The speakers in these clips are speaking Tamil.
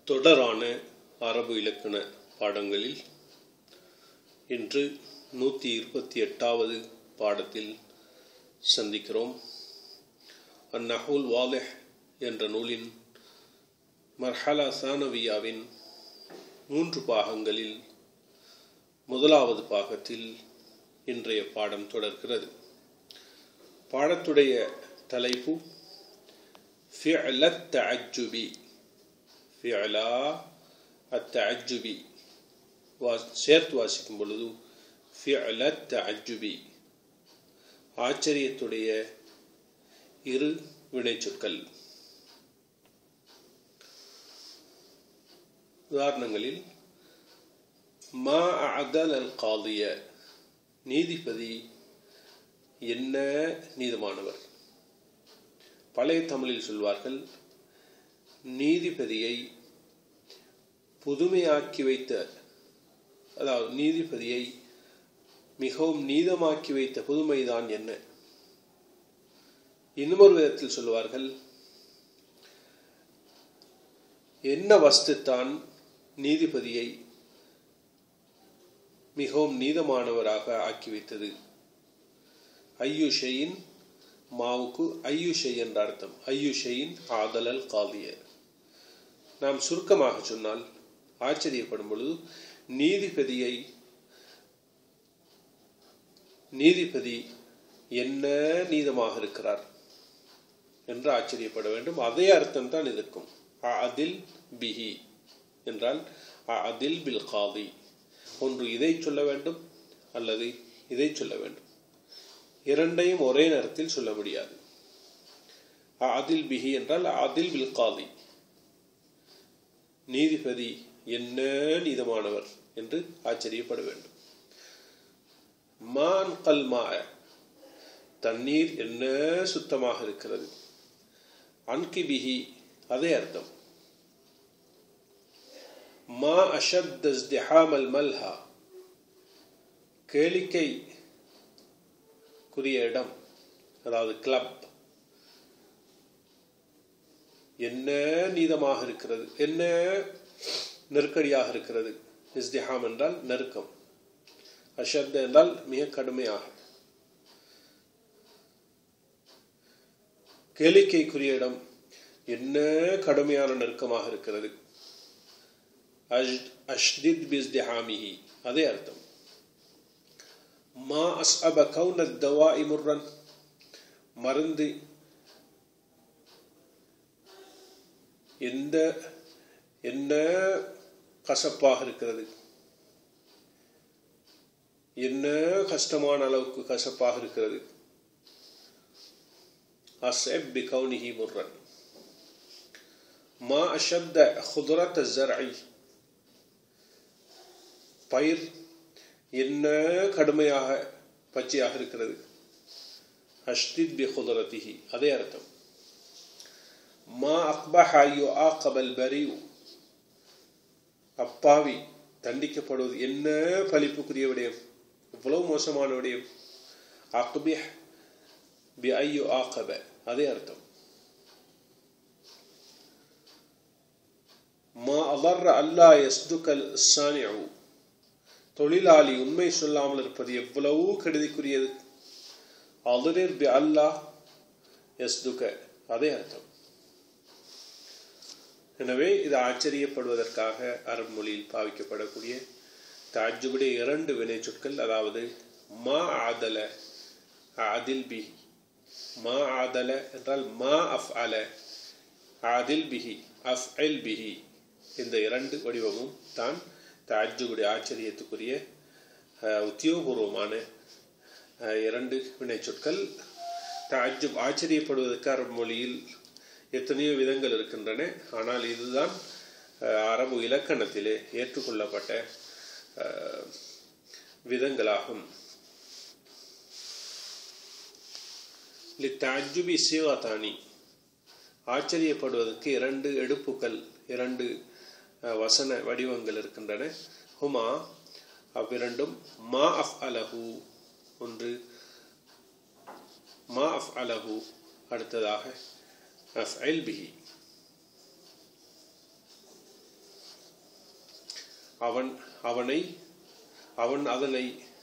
தொடரான அரபு இலக்கண பாடங்களில் இன்று நூற்றி இருபத்தி எட்டாவது பாடத்தில் சந்திக்கிறோம் அந்நஹுல் வாலிஹ் என்ற நூலின் மர்ஹலா சானவியாவின் மூன்று பாகங்களில் முதலாவது பாகத்தில் இன்றைய பாடம் தொடர்கிறது பாடத்துடைய தலைப்பு ஃபிஅலத் தஅஜ்ஜுபி ஃபிஅலா அத்தஅஜ்ஜுபி வா சேர்த்து வாசிக்கும் பொழுது ஃபிஅலத் தஅஜ்ஜுபி ஆச்சரியத்துடைய இரு வினைச்சொற்கள் உதாரணங்களில் மா அதல் அல் காதிய நீதிபதி என்ன நீதமானவர் பழைய தமிழில் சொல்வார்கள் நீதிபதியை புதுமையாக்கி வைத்த அதாவது நீதிபதியை மிகவும் நீதமாக்கி வைத்த புதுமைதான் என்ன இன்னொரு விதத்தில் சொல்லுவார்கள் என்ன வஸ்துத்தான் நீதிபதியை மிகவும் நீதமானவராக ஆக்கி வைத்தது ஐயுஷையின் மாவுக்கு ஐயுஷை என்ற அர்த்தம் ஐயுஷையின் ஆதலல் காதிய நாம் சுருக்கமாக சொன்னால் ஆச்சரியப்படும் பொழுது நீதிபதியை நீதிபதி என்ன நீதமாக இருக்கிறார் என்று ஆச்சரியப்பட வேண்டும் அதே அர்த்தம் தான் இதற்கும் அதில் பிஹி என்றால் அதில் பில் காதி ஒன்று இதை சொல்ல வேண்டும் அல்லது இதை சொல்ல வேண்டும் இரண்டையும் ஒரே நேரத்தில் சொல்ல முடியாது அதில் பிஹி என்றால் அதில் பில் காதி நீதிபதி என்ன நீதமானவர் என்று ஆச்சரியப்பட வேண்டும் மான் கல்மா தண்ணீர் என்ன சுத்தமாக இருக்கிறது அன்கி பிஹி அதே அர்த்தம் மா அஷத் இஸ்திஹாமல் மல்ஹா கேளிக்கை குறிய இடம் அதாவது கிளப் என்ன நீதமாக இருக்கிறது என்ன நெருக்கடியாக இருக்கிறது இஸ்திஹாம் என்றால் நெருக்கம் அஷத் என்றால் மிக கடுமையாக கேளிக்கைக்குரிய இடம் என்ன கடுமையான நெருக்கமாக இருக்கிறது அஷ்தித் பிஸ்திஹாமிஹி அதே அர்த்தம் மா அஸ்அப கவுன தவாஇ முர்ரன் மருந்து எந்த என்ன கசப்பாக இருக்கிறது என்ன கஷ்டமான அளவுக்கு கசப்பாக இருக்கிறது அஸ்அப் பி கவுனிஹி முர்ரன் மா அஷத்த ஹுதுரத் ஜர்ஐ பயிர் என்ன கடுமையாக பச்சையாக இருக்கிறது அஷ்தித் பி ஹுதரத்திஹி அதே அர்த்தம் மா அக்பஹ யு ஆகபல் பரிவு அப்பாவி தண்டிக்கப்படுவது என்ன பழிப்புக்குரிய விடயம் இவ்வளவு மோசமான விடயம் அக்பிஹ் பி ஐயு ஆகப அதே அர்த்தம் மா அலர் அல்லா யஸ்துகல் சானியு தொழிலாளி உண்மை சொல்லாமல் இருப்பது எவ்வளவு கெடுதிக்குரியது அதிரிர் பி அல்லா எஸ்துக அதே அர்த்தம் எனவே இது ஆச்சரியப்படுவதற்காக அரபு மொழியில் பாவிக்கப்படக்கூடிய தாஜுடைய இரண்டு வினை சொற்கள் அதாவது மா ஆதல அதில் பி மா ஆதல என்றால் மா அஃப் அல அதில் பிஹி அஃப் எல் பிஹி இந்த இரண்டு வடிவமும் தான் தாஜுடைய ஆச்சரியத்துக்குரிய உத்தியோகபூர்வமான இரண்டு வினைச்சொற்கள் தாஜு ஆச்சரியப்படுவதற்கு அரபு மொழியில் எத்தனையோ விதங்கள் இருக்கின்றன ஆனால் இதுதான் அரபு இலக்கணத்திலே ஏற்றுக்கொள்ளப்பட்ட விதங்களாகும் தாஜுபி சிவாதானி ஆச்சரியப்படுவதற்கு இரண்டு எடுப்புகள் இரண்டு வசன வடிவங்கள் இருக்கின்றன ஹுமா அவ்விரண்டும் மா அஃப் அலஹு ஒன்று மா அஃப் அலஹு அடுத்ததாக அஃப் பிஹி அவன் அவனை அவன் அதனை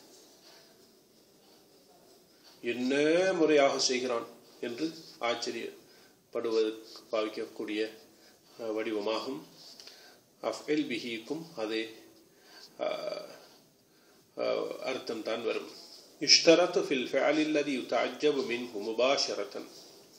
என்ன முறையாக செய்கிறான் என்று ஆச்சரியப்படுவதற்கு பாவிக்கக்கூடிய அஹ், வடிவமாகும் அஃப்எல் பிஹிக்கும் அதே அர்த்தம் தான் வரும் இஷ்டரத்து ஃபில் ஃபஅல் அல்லதி யுதஅஜ்ஜபு மின்ஹு முபாஷரத்தன்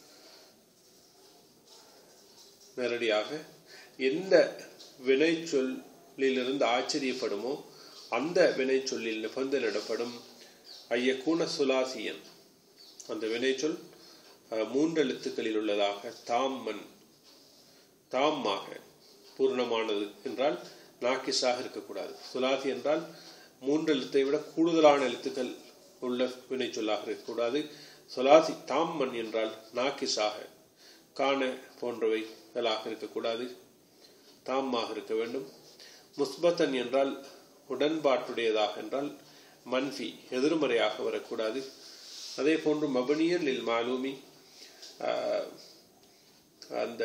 நேரடியாக எந்த வினை சொல்லிலிருந்து ஆச்சரியப்படுமோ அந்த வினை சொல்லில் நிபந்தனிடப்படும் ஐயக்கூன சுலாசியன் அந்த வினைச்சொல் அஹ், மூன்று எழுத்துக்களில் உள்ளதாக தாம்மன் தாமாக பூர்ணமானது என்றால் நாக்கிஸாக இருக்கக்கூடாது சுலாசி என்றால் மூன்று எழுத்தை விட கூடுதலான எழுத்துக்கள் உள்ள வினைச்சொல்லாக இருக்கக்கூடாது சுலாசி தாம்மன் என்றால் நாக்கிஸாக காண போன்றவைகளாக இருக்கக்கூடாது தாமாக இருக்க வேண்டும் முஸ்பத்தன் என்றால் உடன்பாட்டுடையதாக என்றால் மன்ஃபி எதிர்மறையாக வரக்கூடாது அதே போன்று மபனியன் லில் மாலூமி ஆஹ், அந்த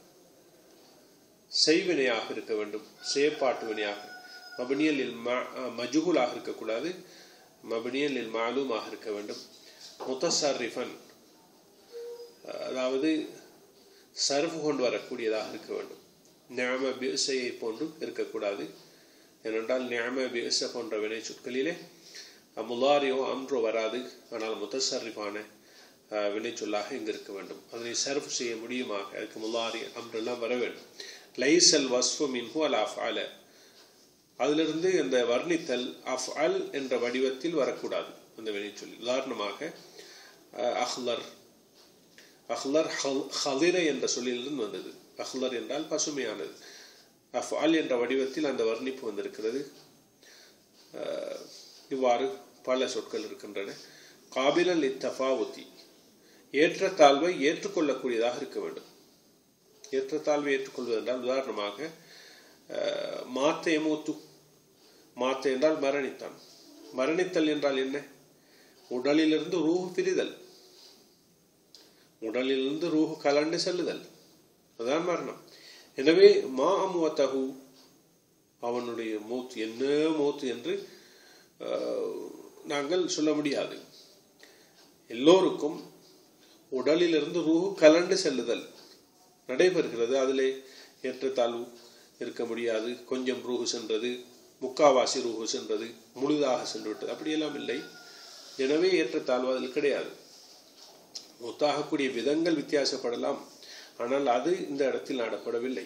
செய்வினையாக இருக்க வேண்டும் செயற்பாட்டு வினையாக மபனியல் லில் மஜுகுலாக இருக்கக்கூடாது மபனியல் லில் மாலூமாக இருக்க வேண்டும் முத்தசர்ரிஃபன் அதாவது சர்வு கொண்டு வரக்கூடியதாக இருக்க வேண்டும் ஞாம பிசையை போன்று இருக்கக்கூடாது ஏனென்றால் ஞாம பிச போன்ற வினை சொற்களிலே முலாரியோ அம்ரோ வராது ஆனால் முத்தசர்ரிஃபான அஹ், வினை சொல்லாக இங்கு இருக்க வேண்டும் அதனை சர்வ் செய்ய முடியுமாக அதுக்கு முலாரி அம்ரெல்லாம் வர வேண்டும் லைசல் வஸ்ஃபு மின்ஹு அல் அஃப்அல அதிலிருந்து இந்த வர்ணித்தல் அஃப்அல் என்ற வடிவத்தில் வரக்கூடாது அந்த வினைச்சொல்லி உதாரணமாக அஹ், அஹ்லர் அஹ்லர் ஹல்- ஹலிர என்ற சொல்லிலிருந்து வந்தது அஹ்லர் என்றால் பசுமையானது அஃப்அல் என்ற வடிவத்தில் அந்த வர்ணிப்பு வந்திருக்கிறது அஹ், இவ்வாறு பல சொற்கள் இருக்கின்றன காபிலல் இத்தஃபாவுத்தி ஏற்றத்தாழ்வை ஏற்றுக்கொள்ளக்கூடியதாக இருக்க வேண்டும் ஏற்றத்தாழ்வை ஏற்றுக்கொள்வது என்றால் உதாரணமாக அஹ், மாத்த எமூத்து மாத்த என்றால் மரணித்தான் மரணித்தல் என்றால் என்ன உடலிலிருந்து ரூஹு பிரிதல் உடலிலிருந்து ரூஹு கலண்டு செல்லுதல் அதான் மரணம் எனவே மா அமுவத்தகு அவனுடைய மூத்து என்ன மூத்து என்று அஹ், நாங்கள் சொல்ல முடியாது எல்லோருக்கும் உடலிலிருந்து ரூஹு கலண்டு செல்லுதல் நடைபெறுகிறது அதிலே ஏற்றத்தாழ்வு இருக்க முடியாது கொஞ்சம் ரூஹு சென்றது முக்காவாசி ரூஹு சென்றது முழுதாக சென்று விட்டது அப்படியெல்லாம் இல்லை எனவே ஏற்றத்தாழ்வு அதில் கிடையாது ஒத்தாகக்கூடிய விதங்கள் வித்தியாசப்படலாம் ஆனால் அது இந்த இடத்தில் நாடப்படவில்லை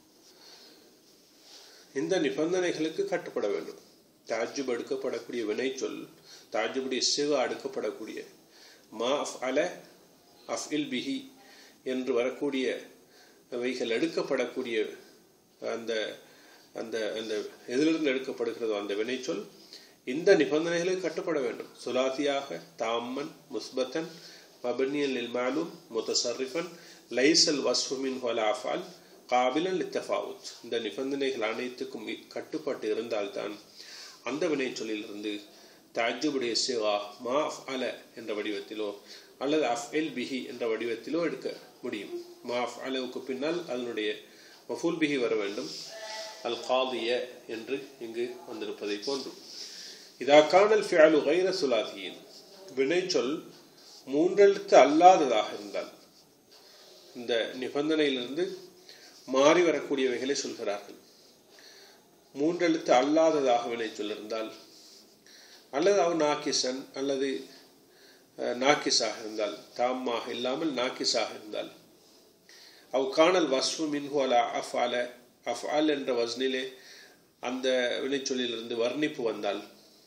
இந்த நிபந்தனைகளுக்கு கட்டுப்பட வேண்டும் தாஜுப் எடுக்கப்படக்கூடிய வினைச்சொல் தாஜுபுடைய சிவ அடுக்கப்படக்கூடிய மா அஃப் அல அஃப் இல் பிஹி என்று வரக்கூடிய அவைகள் எடுக்கப்படக்கூடிய அந்த அந்த அந்த எதிலிருந்து எடுக்கப்படுகிறதோ அந்த வினைச்சொல் இந்த நிபந்தனைகளுக்கு கட்டுப்பட வேண்டும் சுலாசியாக தாம்மன் முஸ்பத்தன் மபனியன் லில் மாலூம் முத்தசர்ரிஃபன் லைசல் வஸ்ஃபுமின் ஹொலாஃபால் காபிலன் லித்தஃபாவுத் இந்த நிபந்தனைகள் அனைத்துக்கும் கட்டுப்பட்டு இருந்தால்தான் அந்த வினைச்சொல்லிலிருந்து தாஜுபுடைய சிவா மா அஃப் அல என்ற வடிவத்திலோ அல்லது அஃப் எல் பிஹி என்ற வடிவத்திலோ எடுக்க முடியும் மா அஃப் அலவுக்கு பின்னால் அதனுடைய மஃபூல் பிஹி வர வேண்டும் அல் காதிய என்று இங்கு வந்திருப்பதை போன்று இதா காணல் ஃபியலு கைர சுலாதியின் வினைச்சொல் மூன்றெழுத்து அல்லாததாக இருந்தால் இந்த நிபந்தனையிலிருந்து மாறி வரக்கூடியவைகளை சொல்கிறார்கள் மூன்றெழுத்து அல்லாததாக வினைச்சொல் இருந்தால் அல்லது அவன் நாக்கிசன் அல்லது அஹ், நாக்கிஸாக இருந்தால் தாமாக இல்லாமல் நாக்கிஸாக இருந்தால் அவ் காணல் வஸ்ஃபு மின்ஹு அல அஃப் அல அஃப் அல் என்ற வஸ்னிலே அந்த வினைச்சொல்லிலிருந்து வர்ணிப்பு வந்தால்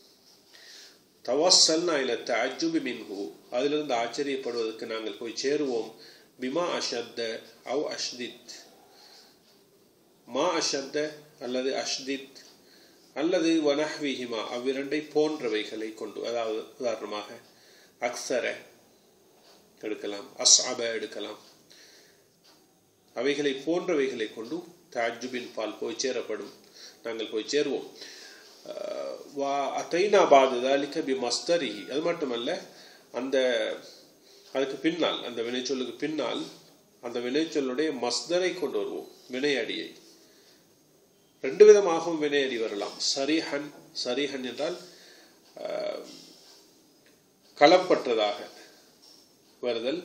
தவசல்னா இல தஅஜுபி மின்ஹு அதிலிருந்து ஆச்சரியப்படுவதற்கு நாங்கள் போய் சேருவோம் பிமா அஷத்த அவ் அஷ்தித் மா அஷத்த அல்லது அஷ்தித் அல்லது வனஹ்விஹிமா அவ்விரண்டை போன்றவைகளை கொண்டு அதாவது உதாரணமாக அக்ஸர எடுக்கலாம் அஸ்அப எடுக்கலாம் அவைகளை போன்றவைகளை கொண்டு தாஜுபின் பால் போய் சேரப்படும் நாங்கள் போய் சேருவோம் அஹ் வா அத்தைனா பாதுதாலிக்க பி மஸ்தரிஹி அது மட்டுமல்ல அந்த அதுக்கு பின்னால் அந்த வினைச்சொல்லுக்கு பின்னால் அந்த வினைச்சொல்லுடைய மஸ்தரை கொண்டு வருவோம் வினை அடியை ரெண்டு விதமாகவும் வினையடி வரலாம் சரிஹன் சரிஹன் என்றால் அஹ், களப்பற்றதாக வருதல்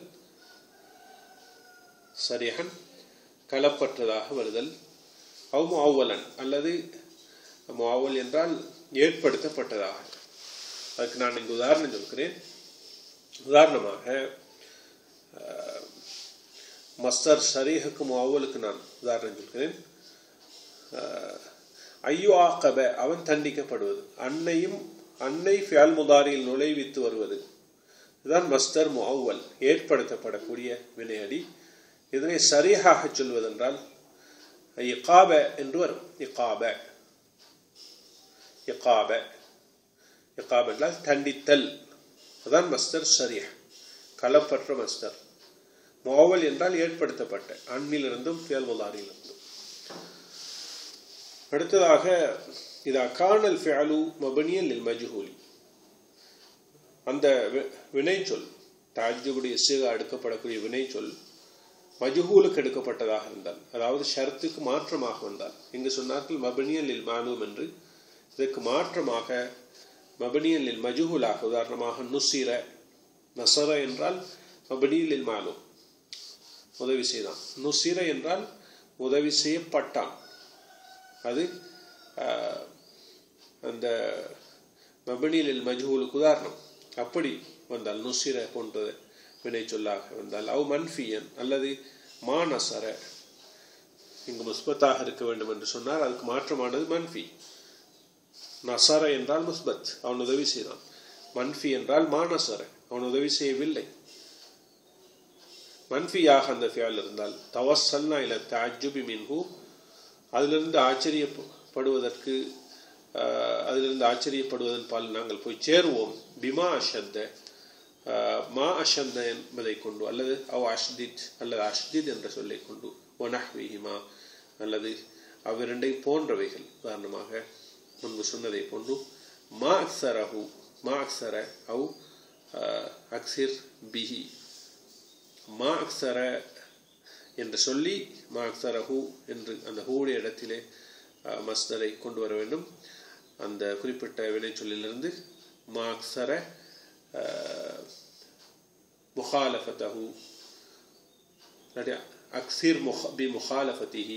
சரிஹன் களப்பற்றதாக வருதல் அவு முஅவ்வலன் அல்லது முஅவ்வல் என்றால் ஏற்படுத்தப்பட்டதாக அதுக்கு நான் இங்கு உதாரணம் சொல்கிறேன் உதாரணமாக அஹ், மஸ்தர் ஷரீஹுக்கு முஅவ்வலுக்கு நான் உதாரணம் சொல்கிறேன் அஹ், ஐயோ ஆக்கப அவன் தண்டிக்கப்படுவது அன்னையும் அன்னை ஃபியால் முதாரியில் நுழைவித்து வருவது இதுதான் மஸ்தர் முஅவ்வல் ஏற்படுத்தப்படக்கூடிய வினையடி இதனை சரியாக சொல்வதென்றால் இகாப என்று வரும் இகாப இகாப இகாப் என்றால் தண்டித்தல் அதான் மஸ்தர் சரியா களப்பற்ற மஸ்தர் முஅவ்வல் என்றால் ஏற்படுத்தப்பட்ட அண்ணிலிருந்தும் ஃபியல் முதாரியிலிருந்தும் அடுத்ததாக இதா கானல் ஃபியலு மபனியல் லில் மஜ்ஹூலி அந்த வி- வினைச்சொல் தாஜுடைய சிக அடுக்கப்படக்கூடிய வினைச்சொல் மஜ்ஹூலுக்கு எடுக்கப்பட்டதாக இருந்தால் அதாவது ஷர்த்துக்கு மாற்றமாக வந்தால் இங்கு சொன்னார்கள் மபனியல் லில் மாலூம் என்று இதற்கு மாற்றமாக மபனியல் லில் மஜ்ஹூலாக உதாரணமாக நுசிர நசர என்றால் மபனியல் லில் மாலூம் உதவி செய்தான் நுசிர என்றால் உதவி செய்யப்பட்டான் அது ஆஹ், அந்த மபனியலில் மஜ்ஹூலுக்கு உதாரணம் அப்படி வந்தால் நுசிர போன்ற வினை சொல்லாக வந்தால் அவ் மன்ஃபியன் அல்லது மானசர இங்கு முஸ்பத்தாக இருக்க வேண்டும் என்று சொன்னால் அதுக்கு மாற்றமானது மன்ஃபி நசர என்றால் முஸ்பத் அவன் உதவி செய்தான் மன்ஃபி என்றால் மானசர அவன் உதவி செய்யவில்லை மன்ஃபியாக அந்த ஃபியால் இருந்தால் தவசல்னா இல தாஜுபி மின்ஹு அதிலிருந்து ஆச்சரியப்படுவதற்கு ஆஹ், அதிலிருந்து ஆச்சரியப்படுவதன் பால் நாங்கள் போய் சேருவோம் பிமா அஷத்த ஆஹ், மா அஷந்த என்பதை கொண்டு அல்லது அவ் அஷ்தித் அல்லது அஷ்தித் என்ற சொல்லை கொண்டு ஒனஹ்விஹிமா அல்லது அவ்விரண்டை போன்றவைகள் உதாரணமாக முன்பு சொன்னதை போன்று மா அக்சரஹு மா அக்சர அவு அக்சிர் பிஹி மா அக்சர என்று சொல்லி மா அக்சரஹு என்று அந்த ஹூடைய இடத்திலே அஹ், மஸ்தரை கொண்டு வர வேண்டும் அந்த குறிப்பிட்ட வினைச்சொல்லிலிருந்து மா அக்சர அஹ், முகாலஃபதஹு இல்லாட்டி அக்சிர் முஹ பி முகாலஃபத்திஹி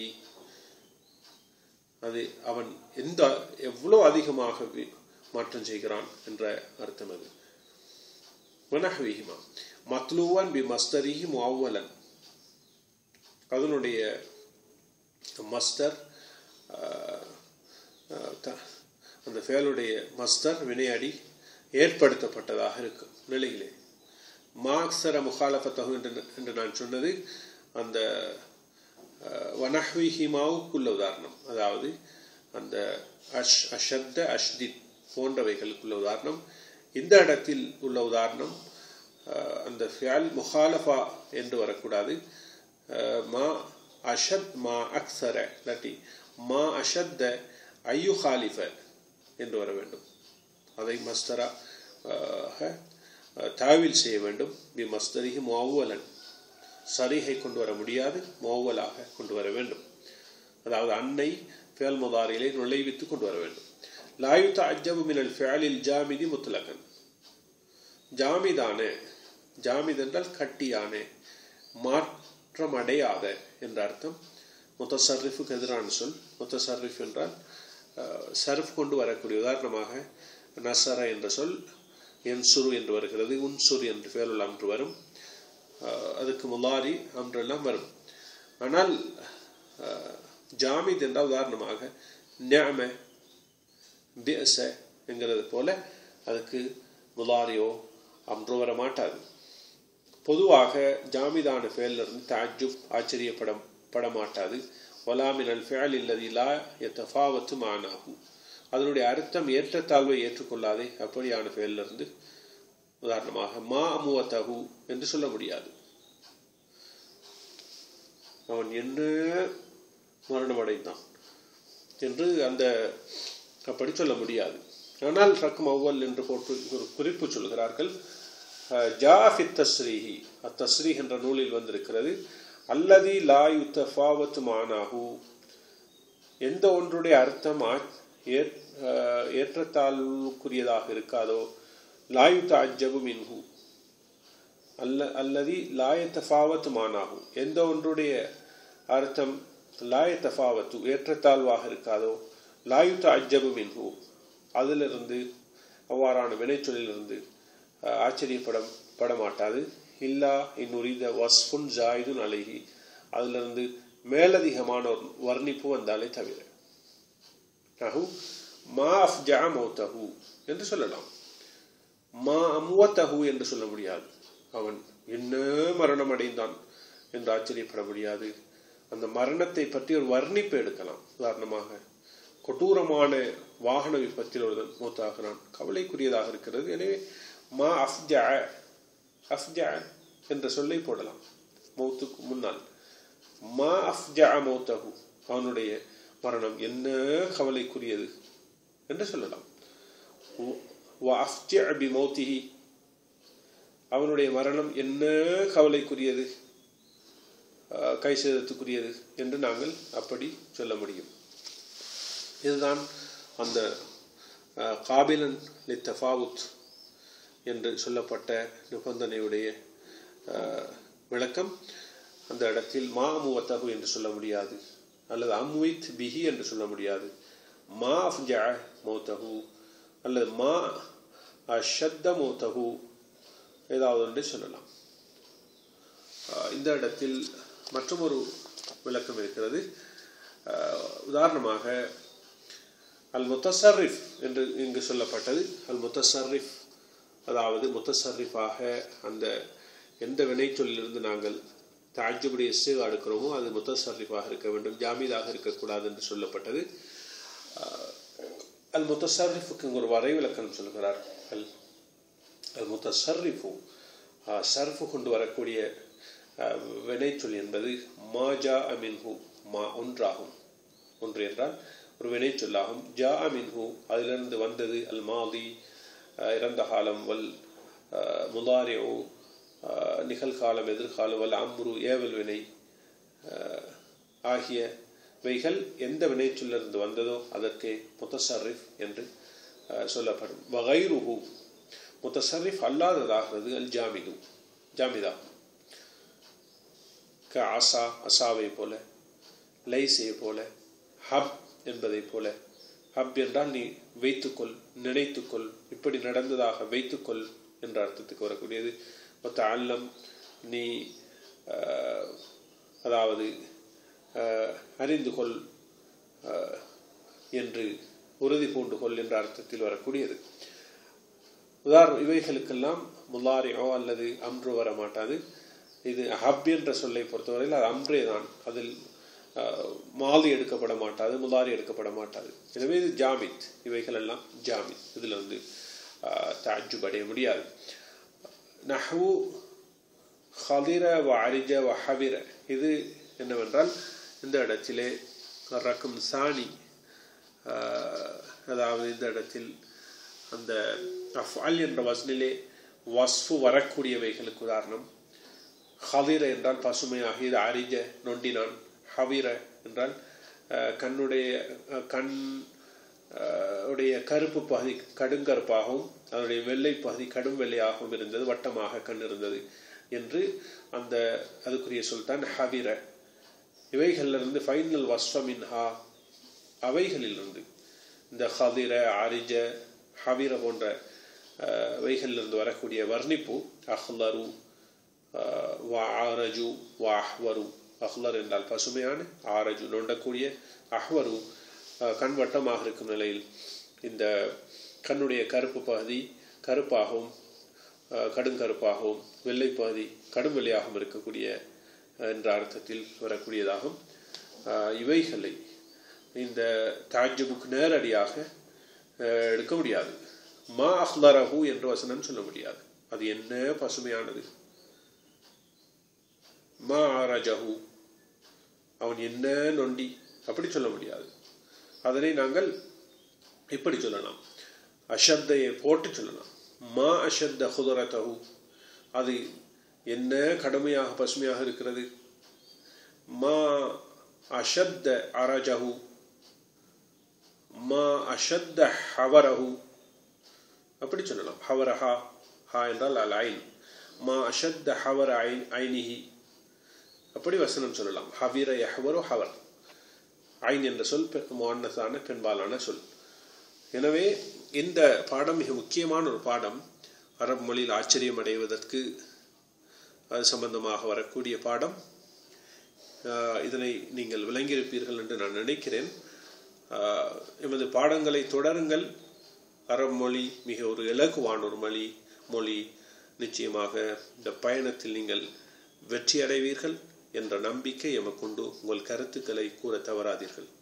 அது அவன் எந்த எவ்வளோ அதிகமாக வி- மாற்றம் செய்கிறான் என்ற அர்த்தம் அது வனஹ்விஹிமா மத்லூவன் பி மஸ்தரிஹி முஅவ்வலன் அதனுடைய மஸ்தர் ஆஹ், ஆஹ், த- அந்த ஃபேலுடைய மஸ்தர் வினையடி ஏற்படுத்தப்பட்டதாக இருக்கும் நிலையிலே மாக்சர முகாலபத்தகு என்று என்று நான் சொன்னது அந்த ஆஹ், வனஹ்விஹிமாவுக்குள்ள உதாரணம் அதாவது அந்த அஷ் அஷத்த அஷ்தித் போன்றவைகளுக்குள்ள உதாரணம் இந்த இடத்தில் உள்ள உதாரணம் ஆஹ், அந்த ஃபியால் முகாலஃபா என்று வரக்கூடாது ஆஹ், மா அஷத் மா அக்சர இல்லாட்டி மா அஷத்த ஐயு ஹாலிஃப என்று வர வேண்டும் அதை மஸ்தரா ஆஹ், தாவில் செய்ய வேண்டும் பி மஸ்தரிஹி முஅவ்வலன் சரிகை கொண்டு வர முடியாது முஅவ்வலாக கொண்டு வர வேண்டும் அதாவது அன்னை ஃபேல் முதாரிலே நுழைவித்து கொண்டு வர வேண்டும் லாயு தஅஜபு மினல் ஃபியலில் ஜாமிதி முத்லகன் ஜாமிதான ஜாமித் என்றால் கட்டியான மாற்றமடையாத என்ற அர்த்தம் முத்தசர்ரிஃபுக்கு எதிரான சொல் முத்தசர்ரிஃப் என்றால் அஹ், சர்ஃப் கொண்டு வரக்கூடிய உதாரணமாக நசர என்ற சொல் என்சுரு என்று வருகிறது உன்சுர் என்று ஃபேலுல் அன்று வரும் அஹ், அதுக்கு முலாரி அன்றெல்லாம் வரும் ஆனால் அஹ், ஜாமித் என்றால் உதாரணமாக நியம பிஎஸ என்கிறது போல அதுக்கு முலாரியோ அன்றோ வர மாட்டாது பொதுவாக ஜாமிதான ஃபேலிருந்து தாஜுப் ஆச்சரியப்பட பட மாட்டாது வலாமின் அல் ஃபேல் இல்லதி லா எத்தஃபாவத்து மானாகு அதனுடைய அர்த்தம் ஏற்றத்தாழ்வை ஏற்றுக்கொள்ளாதே அப்படியான ஃபேலிருந்து உதாரணமாக மா அமுவத்தகு என்று சொல்ல முடியாது அவன் என்ன மரணமடைந்தான் என்று அந்த அப்படி சொல்ல முடியாது ஆனால் ரக்கம் அவ்வல் என்று போட்டு ஒரு குறிப்பு சொல்கிறார்கள் ஜாஃபி தஸ்ரீஹி அத்தஸ்ரீஹ் என்ற நூலில் வந்திருக்கிறது அல்லதி லா யுத்தஃபாவத்து மானாகு எந்த ஒன்றுடைய அர்த்தம் ஏற்றத்தாழ்வுக்குரியதாக இருக்காதோ லாயு தாஜபு மின்ஹு அல்ல அல்லது லாய தஃபாவத்து மானாகும் எந்த ஒன்றுடைய அர்த்தம் லாய தஃபாவத்து ஏற்றத்தாழ்வாக இருக்காதோ லாயு தாஜபு மின்ஹு அதிலிருந்து அவ்வாறான வினைச்சொல்லிலிருந்து ஆச்சரியப்பட பட மாட்டாது இல்லா இன்னுரித வஸ்ஃபுன் ஜாயிதுன் அழகி அதிலிருந்து மேலதிகமான ஒரு வர்ணிப்பு வந்தாலே தவிர நஹு மா அஃப்ஜா மௌத்தஹு என்று சொல்லலாம் மா அமுவத்தஹு என்று சொல்ல முடியாது அவன் என்ன மரணம் அடைந்தான் என்று ஆச்சரியப்பட முடியாது அந்த மரணத்தை பற்றி ஒரு வர்ணிப்பு எடுக்கலாம் உதாரணமாக கொடூரமான வாகன விபத்தில் ஒருவன் மூத்தாகிறான் கவலைக்குரியதாக இருக்கிறது எனவே மா அஃப்ஜா அஃப்ஜா என்ற சொல்லை போடலாம் மௌத்துக்கு முன்னால் மா அஃப்ஜா மௌத்தஹு அவனுடைய மரணம் என்ன கவலைக்குரியது என்று சொல்லலாம் மௌத்திஹி அவனுடைய மரணம் என்ன கவலைக்குரியது கை சேதத்துக்குரியது என்று நாங்கள் அப்படி சொல்ல முடியும் இதுதான் அந்த காபிலன் லித்தஃபாவுத் என்று சொல்லப்பட்ட நிபந்தனையுடைய விளக்கம் அந்த இடத்தில் மா அமுவத்தகு என்று சொல்ல முடியாது அல்லது அம்வித் பிஹி என்று சொல்ல முடியாது மா அஃப்ஜா மௌத்தகு அல்லது மா அஷத்த மௌத்தகு ஏதாவது ஒன்றை சொல்லலாம் இந்த இடத்தில் மற்றொரு விளக்கம் இருக்கிறது உதாரணமாக அல் முத்தசர்ரிஃப் என்று இங்கு சொல்லப்பட்டது அல் முத்தசர்ரிஃப் அதாவது முத்தசர்ரிஃபாக அந்த எந்த வினைச்சொல்லிலிருந்து நாங்கள் தாஜுபடி எஸ்ஸு அடுக்கிறோமோ அது முத்தசர்ரிஃபாக இருக்க வேண்டும் ஜாமீதாக இருக்கக்கூடாது என்று சொல்லப்பட்டது அல் முத்தசர்ரிஃபுக்கு ஒரு வரைவிலக்கணம் சொல்கிறார் அல் அல் முத்தசர்ரிஃபு சர்ஃபு கொண்டு வரக்கூடிய வினைச்சொல் என்பது மாஜா அமின்ஹு மா ஒன்றாகும் ஒன்று என்றால் ஒரு வினைச்சொல்லாகும் ஜா அமின்ஹு அதிலிருந்து வந்தது அல் மாதி இறந்த காலம் வல் முதாரியோ நிகழ்காலம் எதிர்காலம் வல் அம்ரு ஏவல் வினை ஆகியவைகள் எந்த வினைச்சொல்லிருந்து வந்ததோ அதற்கு முத்தசர்ரிஃப் என்று சொல்லப்படும் வகைருஹு முத்தசர்ரிஃப் அல்லாததாகிறது அல் ஜாமிது ஜாமிதாகும் க ஆசா அசாவை போல லைசே போல ஹப் என்பதை போல ஹப் என்றால் நீ வைத்துக்கொள் நினைத்துக்கொள் இப்படி நடந்ததாக வைத்துக்கொள் என்ற அர்த்தத்துக்கு வரக்கூடியது மொத்த அல்லம் நீ அதாவது அறிந்து கொள் என்று உறுதி பூண்டு கொள் என்ற அர்த்தத்தில் வரக்கூடியது உதாரணம் இவைகளுக்கெல்லாம் முல்லாரியோ அல்லது அம்ரு வர மாட்டாது இது ஹப் என்ற சொல்லை பொறுத்தவரையில் அது அம்ரே தான் அதில் மாலி எடுக்கப்பட மாட்டாது முதாரி எடுக்கப்பட மாட்டாது எனவே இது ஜாமித் இவைகள் எல்லாம் ஜாமித் இதில் வந்து தாஜுப் அடைய முடியாது நஹு ஹலிர வ அரிஜ வ ஹவிர இது என்னவென்றால் இந்த இடத்திலே ரக்கம் சாணி அதாவது இந்த இடத்தில் அந்த அஃபால் என்ற வசனிலே வஸ்ஃபு வரக்கூடியவைகளுக்கு உதாரணம் ஹவிர என்றால் பசுமையாக இது அரிஜ நொண்டினான் ஹவிர என்றால் கண்ணுடைய கண் உடைய கருப்பு பகுதி கடுங்கருப்பாகவும் அதனுடைய வெள்ளை பகுதி கடும் வெள்ளையாகவும் இருந்தது வட்டமாக கண் இருந்தது என்று அந்த அதுக்குரிய சொல் தான் ஹவிர இவைகளிலிருந்து ஃபைனல் வஸ்வமின் ஹா அவைகளிலிருந்து இந்த ஹதிர அரிஜ ஹவிர போன்ற வைகளிலிருந்து வரக்கூடிய வர்ணிப்பு அஹ்லரு ஆரஜு வாஹ்வரு அஹ்லர் என்றால் பசுமையான ஆரஜு நொண்டக்கூடிய அஹ்வரு கண்வட்டமாக இருக்கும் நிலையில் இந்த கண்ணுடைய கருப்பு பகுதி கருப்பாகவும் கடுங்கருப்பாகவும் வெள்ளை பகுதி கடும் வெள்ளையாகவும் இருக்கக்கூடிய என்ற அர்த்தத்தில் வரக்கூடியதாகும் இவைகளை இந்த தாஜுபுக்கு நேரடியாக எடுக்க முடியாது மா அஹ்லரஹு என்ற வசனம் சொல்ல முடியாது அது என்ன பசுமையானது மா ஆரஜஹு அவன் என்ன நொண்டி அப்படி சொல்ல முடியாது அதனை நாங்கள் இப்படி சொல்லலாம் அஷத்தையை போட்டு சொல்லலாம் மா அஷத்த ஹுதரத்தஹு அது என்ன கடுமையாக பசுமையாக இருக்கிறது மா அஷத்த அரஜஹு மா அஷத்த ஹவரஹு அப்படி சொல்லலாம் ஹவரஹா ஹா என்றால் அல் ஐன் மா அஷத்த ஹவர் ஐன் ஐனிஹி அப்படி வசனம் சொல்லலாம் ஹவிர யஹவரு ஹவர் ஐன் என்ற சொல் முன்னசான பெண்பாலான சொல் எனவே இந்த பாடம் மிக முக்கியமான ஒரு பாடம் அரபு மொழியில் ஆச்சரியம் அடைவதற்கு அது சம்பந்தமாக வரக்கூடிய பாடம் இதனை நீங்கள் விளங்கியிருப்பீர்கள் என்று நான் நினைக்கிறேன் எமது பாடங்களை தொடருங்கள் அரபு மொழி மிக ஒரு இலகுவான ஒரு மொழி மொழி நிச்சயமாக இந்த பயணத்தில் நீங்கள் வெற்றி அடைவீர்கள் என்ற நம்பிக்கை எமக்குண்டு உங்கள் கருத்துக்களை கூற தவறாதீர்கள்